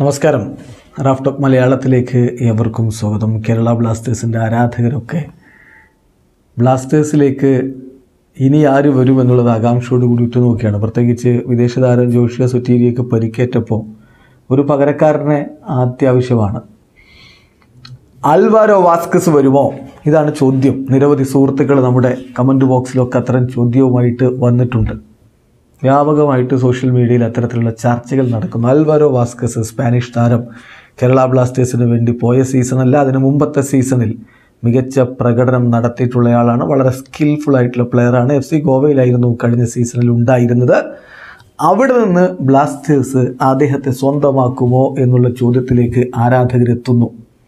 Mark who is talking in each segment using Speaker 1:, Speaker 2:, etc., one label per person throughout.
Speaker 1: നമസ്കാരം Raf talk മലയാളത്തിലേക്ക് ഏവർക്കും സ്വാഗതം കേരള ബ്ലാസ്റ്റേഴ്സിൻ്റെ ആരാധകരൊക്കെ ബ്ലാസ്റ്റേഴ്സിലേക്ക് ഇനി ആര് വരും എന്നുള്ളത് ആകാംക്ഷയോട് കൂടി ഉറ്റുനോക്കിയാണ് പ്രത്യേകിച്ച് വിദേശ താരം ജോഷിയ സുറ്റീരിയൊക്കെ പരിക്കേറ്റപ്പോൾ ഒരു പകരക്കാരനെ അത്യാവശ്യമാണ് അൽവാരോ വാസ്കസ് വരുമോ ഇതാണ് ചോദ്യം നിരവധി സുഹൃത്തുക്കൾ നമ്മുടെ കമൻറ്റ് ബോക്സിലൊക്കെ അത്തരം ചോദ്യവുമായിട്ട് വന്നിട്ടുണ്ട് വ്യാപകമായിട്ട് സോഷ്യൽ മീഡിയയിൽ അത്തരത്തിലുള്ള ചർച്ചകൾ നടക്കുന്നു അൽവാരോ വാസ്കസ് സ്പാനിഷ് താരം കേരള ബ്ലാസ്റ്റേഴ്സിന് വേണ്ടി പോയ സീസണല്ല അതിന് മുമ്പത്തെ സീസണിൽ മികച്ച പ്രകടനം നടത്തിയിട്ടുള്ളയാളാണ് വളരെ സ്കിൽഫുൾ ആയിട്ടുള്ള പ്ലെയറാണ് എഫ് സി ഗോവയിലായിരുന്നു കഴിഞ്ഞ സീസണിൽ ഉണ്ടായിരുന്നത് അവിടെ നിന്ന് ബ്ലാസ്റ്റേഴ്സ് അദ്ദേഹത്തെ സ്വന്തമാക്കുമോ എന്നുള്ള ചോദ്യത്തിലേക്ക് ആരാധകരെത്തുന്നു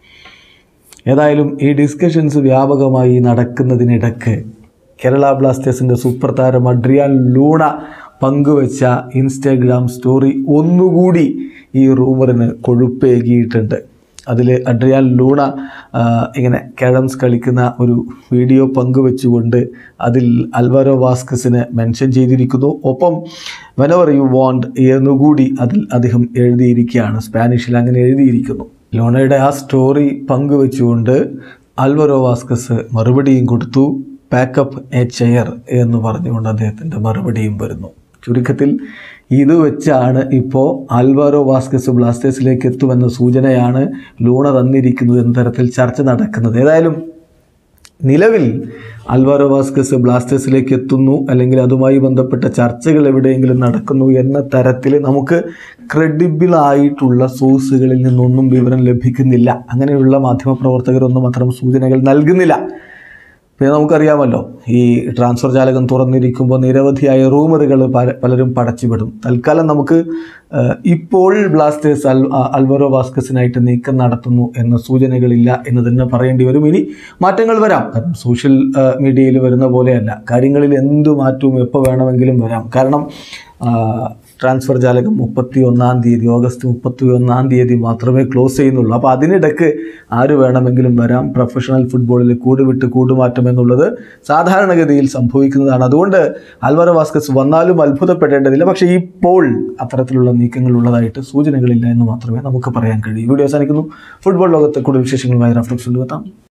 Speaker 1: ഏതായാലും ഈ ഡിസ്കഷൻസ് വ്യാപകമായി നടക്കുന്നതിനിടക്ക് കേരള ബ്ലാസ്റ്റേഴ്സിൻ്റെ സൂപ്പർ താരം അഡ്രിയാൻ ലൂണ പങ്കുവച്ച ഇൻസ്റ്റാഗ്രാം സ്റ്റോറി ഒന്നുകൂടി ഈ റൂമറിന് കൊഴുപ്പേകിയിട്ടുണ്ട് അതിൽ അഡ്രിയാൻ ലൂണ ആ, ഇങ്ങനെ കാഡംസ് കളിക്കുന്ന ഒരു വീഡിയോ പങ്കുവെച്ചുകൊണ്ട് അതിൽ അൽവാരോ വാസ്കസിനെ മെൻഷൻ ചെയ്തിരിക്കുന്നു ഒപ്പം വെനവർ യു വാണ്ട് എന്നുകൂടി അതിൽ അദ്ദേഹം എഴുതിയിരിക്കുകയാണ് സ്പാനിഷിൽ അങ്ങനെ എഴുതിയിരിക്കുന്നു ലോണയുടെ ആ സ്റ്റോറി പങ്കുവെച്ചുകൊണ്ട് അൽവറോ വാസ്കസ് മറുപടിയും കൊടുത്തു പാക്കപ്പ് എ ചെയർ എന്ന് പറഞ്ഞുകൊണ്ട് അദ്ദേഹത്തിൻ്റെ മറുപടിയും വരുന്നു ചുരുക്കത്തിൽ ഇത് വെച്ചാണ് ഇപ്പോൾ അൽവാരോ വാസ്കസ് ബ്ലാസ്റ്റേഴ്സിലേക്ക് എത്തുമെന്ന സൂചനയാണ് ലൂണ തന്നിരിക്കുന്നത് എന്ന തരത്തിൽ ചർച്ച നടക്കുന്നത് ഏതായാലും നിലവിൽ അൽവാരോ വാസ്കസ് ബ്ലാസ്റ്റേഴ്സിലേക്ക് എത്തുന്നു അല്ലെങ്കിൽ അതുമായി ബന്ധപ്പെട്ട ചർച്ചകൾ എവിടെയെങ്കിലും നടക്കുന്നു എന്ന തരത്തിൽ നമുക്ക് ക്രെഡിബിൾ ആയിട്ടുള്ള സോഴ്സുകളിൽ നിന്നൊന്നും വിവരം ലഭിക്കുന്നില്ല അങ്ങനെയുള്ള മാധ്യമപ്രവർത്തകരൊന്നും അത്തരം സൂചനകൾ നൽകുന്നില്ല പിന്നെ നമുക്കറിയാമല്ലോ ഈ ട്രാൻസ്ഫർ ജാലകം തുറന്നിരിക്കുമ്പോൾ നിരവധിയായ റൂമറുകൾ പലരും പടച്ചുവിടും തൽക്കാലം നമുക്ക് ആ, ഇപ്പോൾ ബ്ലാസ്റ്റേഴ്സ് അൽ ആ, അൽവറോ വാസ്കസിനായിട്ട് നീക്കം നടത്തുന്നു എന്ന സൂചനകളില്ല എന്ന് തന്നെ പറയേണ്ടി വരും ഇനി മാറ്റങ്ങൾ വരാം കാരണം സോഷ്യൽ ആ, മീഡിയയിൽ വരുന്ന പോലെയല്ല കാര്യങ്ങളിൽ എന്ത് മാറ്റവും എപ്പോൾ വേണമെങ്കിലും വരാം കാരണം ആ, ട്രാൻസ്ഫർ ജാലകം മുപ്പത്തി ഒന്നാം തീയതി ഓഗസ്റ്റ് മുപ്പത്തി ഒന്നാം തീയതി മാത്രമേ ക്ലോസ് ചെയ്യുന്നുള്ളൂ അപ്പോൾ അതിനിടയ്ക്ക് ആര് വേണമെങ്കിലും വരാം പ്രൊഫഷണൽ ഫുട്ബോളിൽ കൂടുവിട്ട് കൂടുമാറ്റം എന്നുള്ളത് സാധാരണഗതിയിൽ സംഭവിക്കുന്നതാണ് അതുകൊണ്ട് അൽവറോ വാസ്കസ് വന്നാലും അത്ഭുതപ്പെടേണ്ടതില്ല പക്ഷേ ഇപ്പോൾ അത്തരത്തിലുള്ള നീക്കങ്ങൾ ഉള്ളതായിട്ട് സൂചനകളില്ല എന്ന് മാത്രമേ നമുക്ക് പറയാൻ കഴിയൂ വീഡിയോ അവസാനിക്കുന്നു ഫുട്ബോൾ ലോകത്തെ കൂടുതൽ വിശേഷങ്ങളുമായി റഫ്ലക്സ് കൊണ്ടുവെത്താം